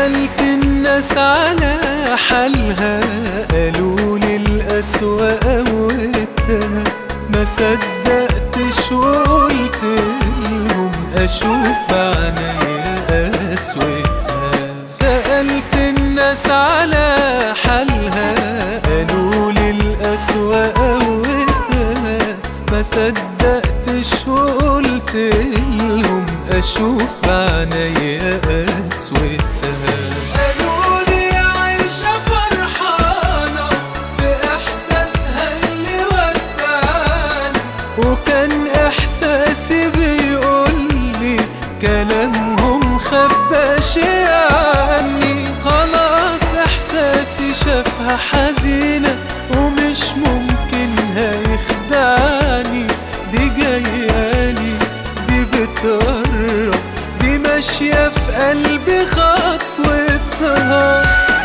سألت الناس على حالها قالوا لي الأسوأ قوتها ما صدقتش وقلت لهم أشوف بعنايا قسوتها سألت الناس على حالها قالوا لي الأسوأ قوتها ما صدقتش وقلت لهم أشوف بعنايا قسوتها قالوا لي عايشة فرحانة بإحساسها اللي ودعني وكان إحساسي بيقولي كلامهم خباش عني خلاص إحساسي شافها حزينة ومش ممكن هيخدعني دي جايالي دي بتقرب دي ماشية في قلبي خطوتها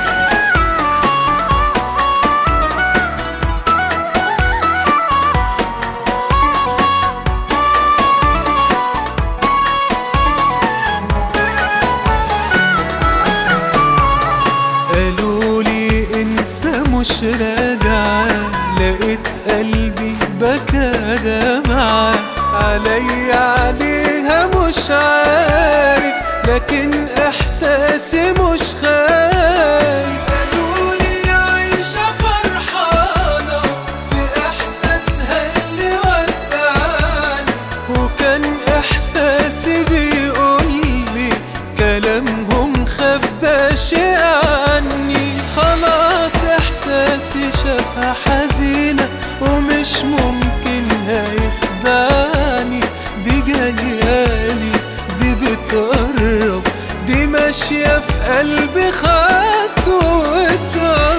قالوا لي انسى مش راجعة لقيت قلبي بكى دمعة علي عليها مش عارف لكن احساسي مش خايف قالوا لي عايشة فرحانة بإحساسها اللي ودعني وكان إحساسي بيقولي كلامهم خباش عني خلاص إحساسي شافها حزينة ومش ممكن هيخدعني دي جايالي دي بتقرب دي ماشية في قلبي خطوتها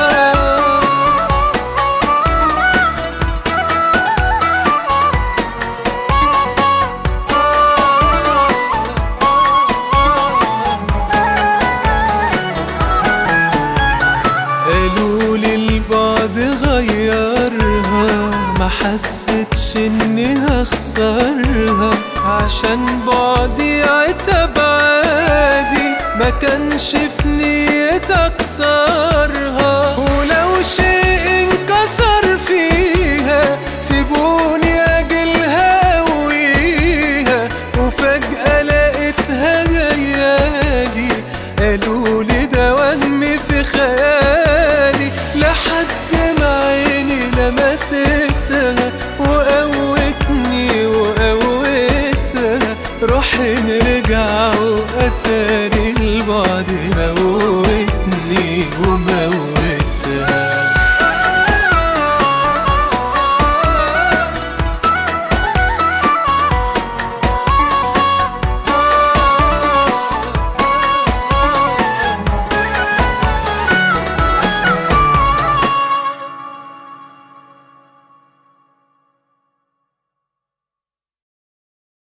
قالوا لي البعد غيرها ما حسيتش اني هخسرها عشان بعدي عتب عادي ما كانش في نيتي